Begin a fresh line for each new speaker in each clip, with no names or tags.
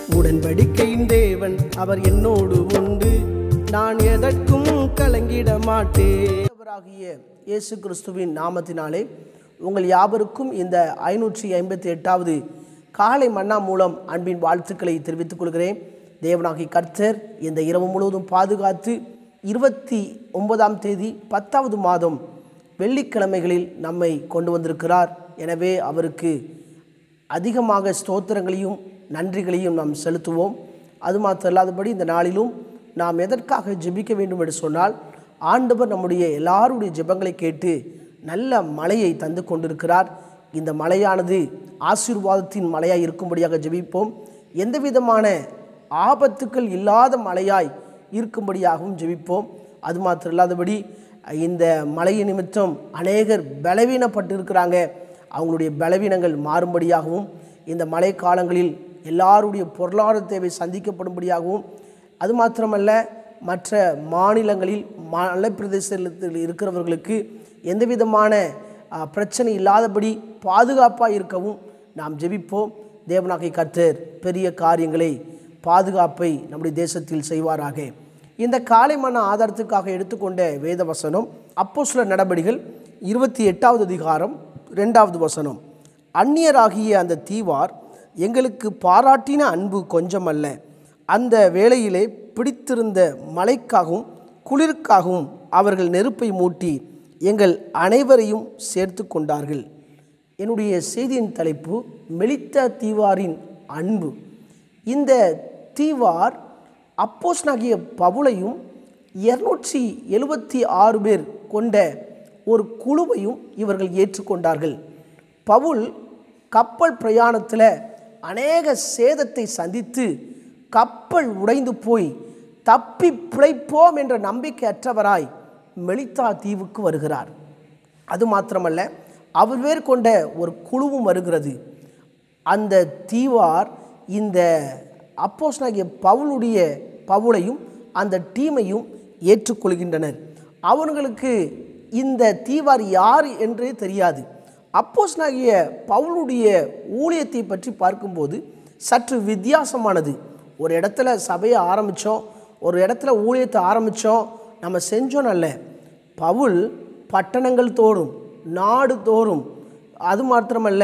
உடன்படிக்கையின் தேவன் அவர் என்னோடு உண்டு நான் எதற்கும் கலங்கிட மாட்டேன் ஆகிய இயேசு கிறிஸ்துவின் நாமத்தினாலே உங்கள் யாவருக்கும் இந்த ஐநூற்றி ஐம்பத்தி எட்டாவது காலை மன்னா மூலம் அன்பின் வாழ்த்துக்களை தெரிவித்துக் கொள்கிறேன் தேவனாகி கர்த்தர் இந்த இரவு முழுவதும் பாதுகாத்து இருபத்தி ஒன்பதாம் தேதி பத்தாவது மாதம் வெள்ளிக்கிழமைகளில் நம்மை கொண்டு வந்திருக்கிறார் எனவே அவருக்கு அதிகமாக ஸ்தோத்திரங்களையும் நன்றிகளையும் நாம் செலுத்துவோம் அது மாத்திரம் இல்லாதபடி இந்த நாளிலும் நாம் எதற்காக ஜெபிக்க வேண்டும் என்று சொன்னால் ஆண்டவர் நம்முடைய எல்லாருடைய ஜெபங்களை கேட்டு நல்ல மழையை தந்து கொண்டிருக்கிறார் இந்த மழையானது ஆசீர்வாதத்தின் மழையாய் இருக்கும்படியாக ஜெபிப்போம் எந்த விதமான ஆபத்துக்கள் இல்லாத மழையாய் இருக்கும்படியாகவும் ஜெபிப்போம் அது மாத்திரம் இல்லாதபடி இந்த மழையின் நிமித்தம் அநேகர் பலவீனப்பட்டு இருக்கிறாங்க அவங்களுடைய பலவீனங்கள் மாறும்படியாகவும் இந்த மழை காலங்களில் எல்லாருடைய பொருளாதார தேவை சந்திக்கப்படும்படியாகவும் அது மாத்திரமல்ல மற்ற மாநிலங்களில் மலை பிரதேசத்தில் இருக்கிறவர்களுக்கு எந்த விதமான அஹ், பிரச்சனை இல்லாதபடி பாதுகாப்பாக இருக்கவும் நாம் ஜெபிப்போம் தேவனாகை கர்த்தர் பெரிய காரியங்களை பாதுகாப்பை நம்முடைய தேசத்தில் செய்வாராக இந்த காலை மன ஆதாரத்துக்காக எடுத்துக்கொண்ட வேத வசனம் அப்போ சில நடபடிகள் இருபத்தி எட்டாவது அதிகாரம் ரெண்டாவது வசனம் அந்நியராகிய அந்த தீவார் எங்களுக்கு பாராட்டின அன்பு கொஞ்சமல்ல அந்த வேளையிலே பிடித்திருந்த மழைக்காகவும் குளிருக்காகவும் அவர்கள் நெருப்பை மூட்டி எங்கள் அனைவரையும் சேர்த்து கொண்டார்கள் என்னுடைய செய்தியின் தலைப்பு மெலித்த தீவாரின் அன்பு இந்த தீவார் அப்போஸ்னாகிய பவுலையும் இருநூற்றி எழுபத்தி ஆறு பேர் கொண்ட ஒரு குழுவையும் இவர்கள் ஏற்றுக்கொண்டார்கள் பவுல் கப்பல் பிரயாணத்தில் அநேக சேதத்தை சந்தித்து கப்பல் உடைந்து போய் தப்பி பிழைப்போம் என்ற நம்பிக்கை அற்றவராய் மெலித்தா தீவுக்கு வருகிறார் அது மாத்திரமல்ல அவர் பேர் கொண்ட ஒரு குழுவும் வருகிறது அந்த தீவார் இந்த அப்போஸ்னாகிய பவுலுடைய பவுலையும் அந்த டீமையும் ஏற்றுக்கொள்கின்றனர் அவர்களுக்கு இந்த தீவார் யார் என்றே தெரியாது அப்போஸ்னாகிய பவுலுடைய ஊழியத்தை பற்றி பார்க்கும்போது சற்று வித்தியாசமானது ஒரு இடத்துல சபையை ஆரம்பித்தோம் ஒரு இடத்துல ஊழியத்தை ஆரம்பித்தோம் நம்ம செஞ்சோம் அல்ல பவுல் பட்டணங்கள் தோறும் நாடு தோறும் அது மாத்திரமல்ல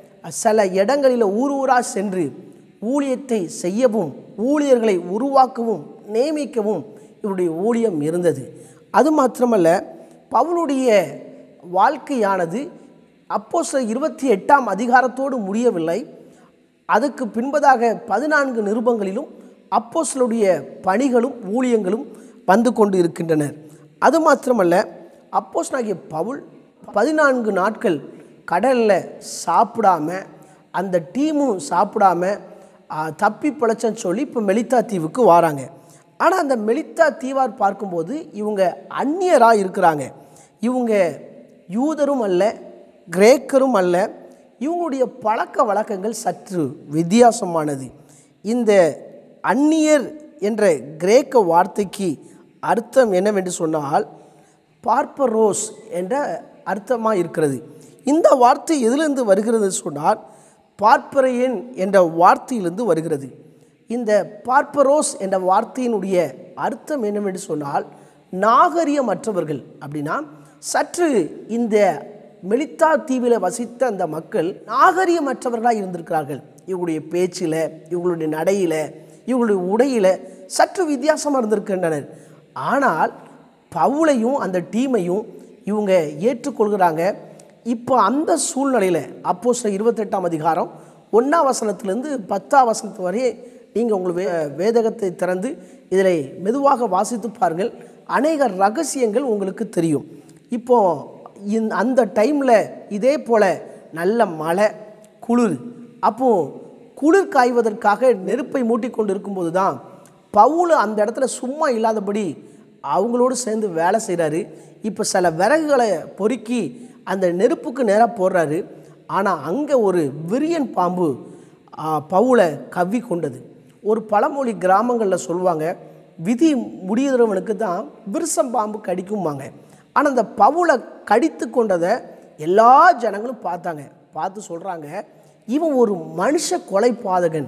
சில இடங்களில் ஊர் ஊராக சென்று ஊழியத்தை செய்யவும் ஊழியர்களை உருவாக்கவும் நியமிக்கவும் இவருடைய ஊழியம் இருந்தது அது மாத்திரமல்ல பவுலுடைய வாழ்க்கையானது அப்போ இருபத்தி எட்டாம் அதிகாரத்தோடு முடியவில்லை அதுக்கு பின்பதாக பதினான்கு நிருபங்களிலும் அப்போஸ்தலருடைய பணிகளும் ஊழியங்களும் வந்து கொண்டு இருக்கின்றனர் அது மாத்திரமல்ல அப்போஸ்தலனாகிய பவுல் பதினான்கு நாட்கள் கடலில் சாப்பிடாம அந்த டீமும் சாப்பிடாம ஆ, தப்பி பிழைச்சன்னு சொல்லி இப்போ மெலித்தா தீவுக்கு வராங்க ஆனால் அந்த மெலித்தா தீவார் பார்க்கும்போது இவங்க அந்நியராக இருக்கிறாங்க இவங்க யூதரும் அல்ல கிரேக்கரும் அல்ல இவங்களுடைய பழக்க வழக்கங்கள் சற்று வித்தியாசமானது இந்த அந்நியர் என்ற கிரேக்க வார்த்தைக்கு அர்த்தம் என்னவென்று சொன்னால் பார்ப்பரோஸ் என்ற அர்த்தமாக இருக்கிறது இந்த வார்த்தை எதிலிருந்து வருகிறது சொன்னால் பார்ப்பரையன் என்ற வார்த்தையிலிருந்து வருகிறது இந்த பார்ப்பரோஸ் என்ற வார்த்தையினுடைய அர்த்தம் என்னவென்று சொன்னால் நாகரிகமற்றவர்கள் அப்படின்னா சற்று இந்த மெலித்தா தீவில் வசித்த அந்த மக்கள் நாகரிகமற்றவர்களாக இருந்திருக்கிறார்கள் இவங்களுடைய பேச்சில் இவங்களுடைய நடையில் இவங்களுடைய உடையில் சற்று வித்தியாசமாக இருந்திருக்கின்றனர் ஆனால் பவுலையும் அந்த டீமையும் இவங்க ஏற்றுக்கொள்கிறாங்க இப்போ அந்த சூழ்நிலையில் அப்போ சில இருபத்தெட்டாம் அதிகாரம் ஒன்றாம் வசனத்திலேருந்து பத்தாம் வசனத்து வரையே நீங்கள் உங்கள் வே வேதகத்தை திறந்து இதில் மெதுவாக வாசித்து பாருங்கள் அநேக ரகசியங்கள் உங்களுக்கு தெரியும் இப்போ இந் அந்த டைமில் இதே போல் நல்ல மழை குளிர் அப்போது குளிர் காய்வதற்காக நெருப்பை மூட்டிக்கொண்டு இருக்கும்போது தான் பவுல் அந்த இடத்துல சும்மா இல்லாதபடி அவங்களோடு சேர்ந்து வேலை செய்கிறாரு இப்போ சில விறகுகளை பொறுக்கி அந்த நெருப்புக்கு நேராக போடுறாரு ஆனால் அங்கே ஒரு விரியன் பாம்பு ஆ, பவுலை கவ்வி கொண்டது ஒரு பழமொழி கிராமங்களில் சொல்லுவாங்க விதி முடியுறவனுக்கு தான் விருசம் பாம்பு கடிக்கும்பாங்க ஆனால் அந்த பவுலை கடித்து கொண்டதை எல்லா ஜனங்களும் பார்த்தாங்க பார்த்து சொல்கிறாங்க இவன் ஒரு மனுஷ கொலை பாதகன்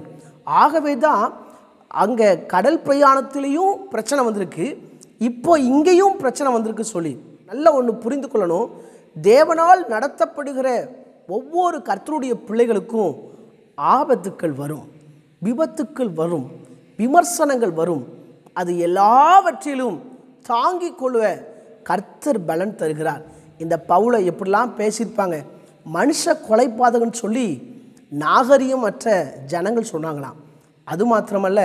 ஆகவே தான் அங்கே கடல் பிரயாணத்திலையும் பிரச்சனை வந்திருக்கு இப்போ இங்கேயும் பிரச்சனை வந்திருக்கு சொல்லி நல்ல ஒன்று புரிந்து கொள்ளணும் தேவனால் நடத்தப்படுகிற ஒவ்வொரு கர்த்தருடைய பிள்ளைகளுக்கும் ஆபத்துக்கள் வரும் விபத்துக்கள் வரும் விமர்சனங்கள் வரும் அது எல்லாவற்றிலும் தாங்கிக் கொள்வ கர்த்தர் பலன் தருகிறார் இந்த பவுலை எப்படிலாம் பேசியிருப்பாங்க மனுஷ கொலைப்பாதகன்னு சொல்லி நாகரிகமற்ற ஜனங்கள் சொன்னாங்களாம் அது மாத்திரமல்ல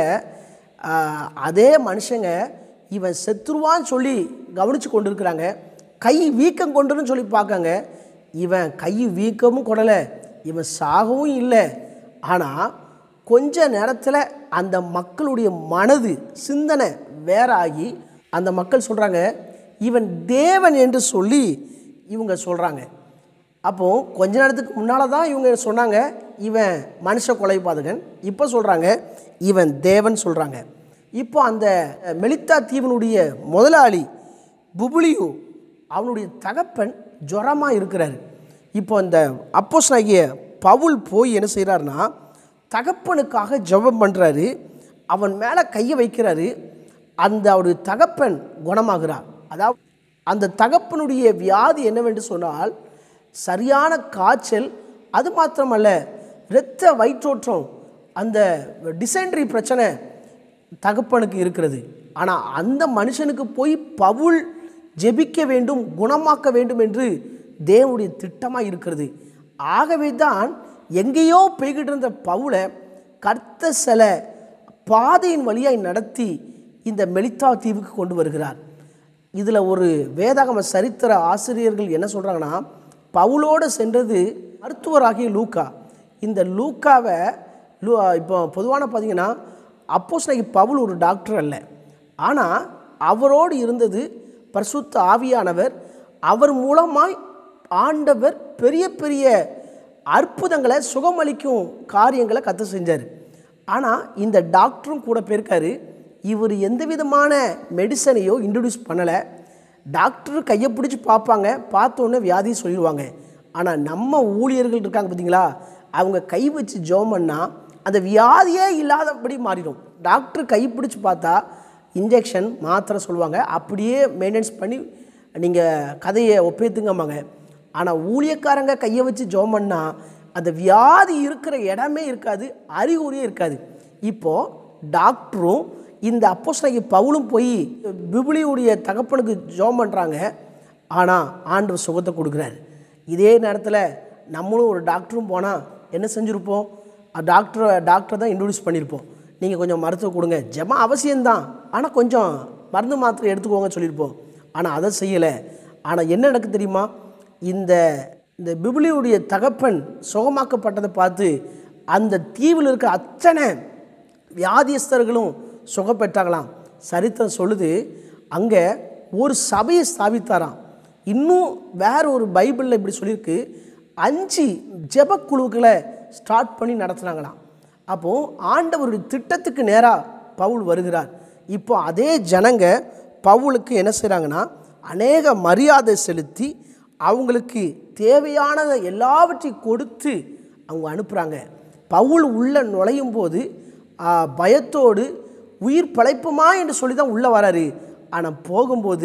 ஆஹ், அதே மனுஷங்க இவன் செத்துருவான்னு சொல்லி கவனித்து கொண்டு இருக்கிறாங்க கை வீக்கம் கொண்டுன்னு சொல்லி பார்க்காங்க இவன் கை வீக்கமும் கொடலை இவன் சாகவும் இல்லை ஆனால் கொஞ்ச நேரத்தில் அந்த மக்களுடைய மனது சிந்தனை வேற ஆகி அந்த மக்கள் சொல்கிறாங்க இவன் தேவன் என்று சொல்லி இவங்க சொல்கிறாங்க அப்போது கொஞ்ச நேரத்துக்கு முன்னால் தான் இவங்க சொன்னாங்க இவன் மனுஷ கொலைபாதகன் இப்போ சொல்கிறாங்க இவன் தேவன் சொல்கிறாங்க இப்போ அந்த மெலித்தா தீவனுடைய முதலாளி புபுலியு அவனுடைய தகப்பன் ஜுரமாக இருக்கிறாரு இப்போ அந்த அப்போஸ் ஆகிய பவுல் போய் என்ன செய்கிறாருன்னா தகப்பனுக்காக ஜெபம் பண்ணுறாரு அவன் மேலே கையை வைக்கிறாரு அந்த அவருடைய தகப்பன் குணமாகிறார் அதாவது அந்த தகப்பனுடைய வியாதி என்னவென்று சொன்னால் சரியான காய்ச்சல் அது மாத்திரமல்ல இரத்த வயிற்றோற்றம் அந்த டிசென்ட்ரி பிரச்சனை தகப்பனுக்கு இருக்கிறது ஆனால் அந்த மனுஷனுக்கு போய் பவுல் ஜெபிக்க வேண்டும் குணமாக்க வேண்டும் என்று தேவனுடைய திட்டமாக இருக்கிறது ஆகவே தான் எங்கேயோ போய்கிட்டு இருந்த பவுலை கர்த்த சில பாதையின் வழியாய் நடத்தி இந்த மெலித்தா தீவுக்கு கொண்டு வருகிறார் இதில் ஒரு வேதாகம சரித்திர ஆசிரியர்கள் என்ன சொல்கிறாங்கன்னா பவுலோடு சென்றது மருத்துவராகிய லூக்கா இந்த லூக்காவை லூ இப்போ பொதுவான பார்த்தீங்கன்னா அப்போஸ் பவுல் ஒரு டாக்டர் அல்ல ஆனால் அவரோடு இருந்தது பரிசுத்த ஆவியானவர் அவர் மூலமாய் ஆண்டவர் பெரிய பெரிய அற்புதங்களை சுகமளிக்கும் காரியங்களை கற்று செஞ்சார் ஆனால் இந்த டாக்டரும் கூட போயிருக்காரு இவர் எந்த விதமான மெடிசனையோ இன்ட்ரடியூஸ் பண்ணலை டாக்டர் கையை பிடிச்சி பார்ப்பாங்க பார்த்தோன்னே வியாதி சொல்லிடுவாங்க ஆனால் நம்ம ஊழியர்கள் இருக்காங்க பார்த்தீங்களா அவங்க கை வச்சு ஜோம் பண்ணால் அந்த வியாதியே இல்லாதபடி மாறிடும் டாக்டர் கை பிடிச்சி பார்த்தா இன்ஜெக்ஷன் மாத்திரை சொல்லுவாங்க அப்படியே மெயின்டெனன்ஸ் பண்ணி நீங்கள் கதையை ஒப்பேத்துங்கம்பாங்க ஆனால் ஊழியக்காரங்க கையை வச்சு ஜோம் பண்ணால் அந்த வியாதி இருக்கிற இடமே இருக்காது அறிகுறியே இருக்காது இப்போது டாக்டரும் இந்த அப்போஸ்தலனாகிய பவுலும் போய் பிபிலியுடைய தகப்பனுக்கு ஜோம் பண்ணுறாங்க ஆனால் ஆண்டவர் சுகத்தை கொடுக்குறாரு இதே நேரத்தில் நம்மளும் ஒரு டாக்டரும் போனால் என்ன செஞ்சுருப்போம் டாக்டரை டாக்டர் தான் இன்ட்ரடியூஸ் பண்ணியிருப்போம் நீங்கள் கொஞ்சம் மருத்துவம் கொடுங்க ஜெபம் அவசியம்தான் ஆனால் கொஞ்சம் மருந்து மாத்திரை எடுத்துக்கோங்க சொல்லியிருப்போம் ஆனால் அதை செய்யலை ஆனால் என்ன நடக்கு தெரியுமா இந்த இந்த பிபிலியுடைய தகப்பன் சுகமாக்கப்பட்டதை பார்த்து அந்த தீவில் இருக்க அத்தனை வியாதியஸ்தர்களும் சுகம் பெற்றாங்களாம் சரித்திரம் சொல்லுது அங்கே ஒரு சபையை ஸ்தாபித்தாராம் இன்னும் வேற ஒரு பைபிளில் இப்படி சொல்லியிருக்கு அஞ்சு ஜெபக்குழுக்களை ஸ்டார்ட் பண்ணி நடத்துனாங்களாம் அப்போது ஆண்டவருடைய திட்டத்துக்கு நேராக பவுல் வருகிறார் இப்போ அதே ஜனங்க பவுலுக்கு என்ன செய்கிறாங்கன்னா அநேக மரியாதை செலுத்தி அவங்களுக்கு தேவையானதை எல்லாவற்றையும் கொடுத்து அவங்க அனுப்புகிறாங்க பவுல் உள்ளே நுழையும் போது ஆ, பயத்தோடு உயிர் பிழைப்புமா என்று சொல்லி தான் உள்ளே வராரு ஆனால் போகும்போது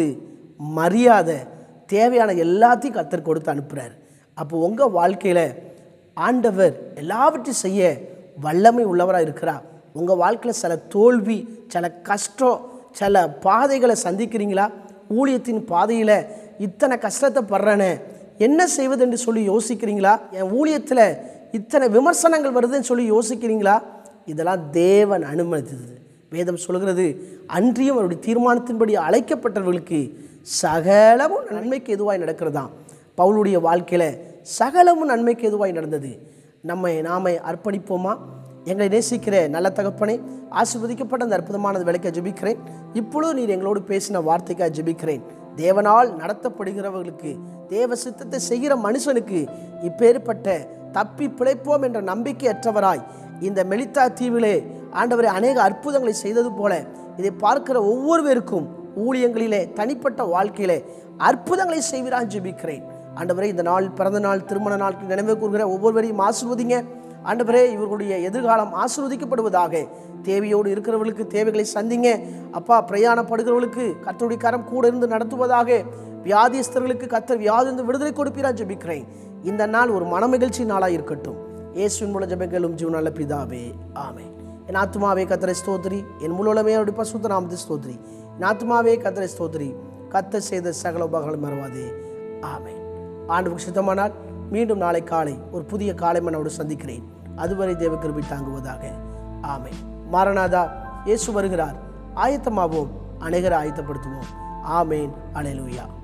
மரியாதை தேவையான எல்லாத்தையும் கத்தர் கொடுத்து அனுப்புகிறார் அப்போ உங்கள் வாழ்க்கையில் ஆண்டவர் எல்லாவற்றையும் செய்ய வல்லமை உள்ளவராக இருக்கிறார் உங்கள் வாழ்க்கையில் சில தோல்வி சில கஷ்டம் சில பாதைகளை சந்திக்கிறீங்களா ஊழியத்தின் பாதையில் இத்தனை கஷ்டத்தை படுறேனே என்ன செய்வது என்று சொல்லி யோசிக்கிறீங்களா என் ஊழியத்தில் இத்தனை விமர்சனங்கள் வருதுன்னு சொல்லி யோசிக்கிறீங்களா இதெல்லாம் தேவன் அனுமதித்தது வேதம் சொல்கிறது அன்றியும் அவருடைய தீர்மானத்தின்படி அழைக்கப்பட்டவர்களுக்கு சகலமும் நன்மைக்கு எதுவாய் நடக்கிறதாம் பவுலுடைய வாழ்க்கையில் சகலமும் நன்மைக்கு எதுவாய் நடந்தது நம்மை நாமை அர்ப்பணிப்போமா எங்களை நேசிக்கிற நல்ல தகப்பனை ஆசீர்வதிக்கப்பட்ட அந்த அற்புதமான விலைக்க ஜெபிக்கிறேன் இப்பொழுது நீர் எங்களோடு பேசின வார்த்தைக்காக ஜெபிக்கிறேன் தேவனால் நடத்தப்படுகிறவர்களுக்கு தேவ சித்தத்தை செய்கிற மனுஷனுக்கு இப்பேற்பட்ட தப்பி பிழைப்போம் என்ற நம்பிக்கையற்றவராய் இந்த மெலித்தா தீவிலே ஆண்டவரை அநேக அற்புதங்களை செய்தது போல இதை பார்க்கிற ஒவ்வொருவருக்கும் ஊழியங்களிலே தனிப்பட்ட வாழ்க்கையிலே அற்புதங்களை செய்வீரான் ஜெபிக்கிறேன் ஆண்டவரே இந்த நாள் பிறந்த நாள் திருமண நாளுக்கு நினைவு கூறுகிற ஒவ்வொருவரையும் ஆசிர்வதிங்க ஆண்டவரே இவர்களுடைய எதிர்காலம் ஆசீர்வதிக்கப்படுவதாக தேவையோடு இருக்கிறவர்களுக்கு தேவைகளை சந்திங்க அப்பா பிரயாணப்படுகிறவர்களுக்கு கத்தருடைய கரம் கூட இருந்து நடத்துவதாக வியாதிஸ்தர்களுக்கு கத்தர் வியாதிந்து விடுதலை கொடுப்பீரா ஜெபிக்கிறேன் இந்த நாள் ஒரு மனமகிழ்ச்சி நாளாக இருக்கட்டும் இயேசுவின் மூலம் ஜெபங்களும் ஜீவனால பிதாவே ஆமென் என் ஆத்மாவே கத்தரை ஸ்தோத்திரி என் முழுவலமே அவருடைய பசுத்த நாமத்தை ஸ்தோத்திரி என் ஆத்மாவே கத்தரை ஸ்தோத்திரி கத்த செய்த சகல உபகாரம் மறவாதே ஆமென் ஆண்டு சித்தமானால் மீண்டும் நாளை காலை ஒரு புதிய காலை மனோடு சந்திக்கிறேன் அதுவரை தேவ கிருபை தாங்குவதாக ஆமென் மாரநாதா இயேசு வருகிறார் ஆயத்தமாவோம் அநேகரை ஆயத்தப்படுத்துவோம் ஆமேன் அலையலூயா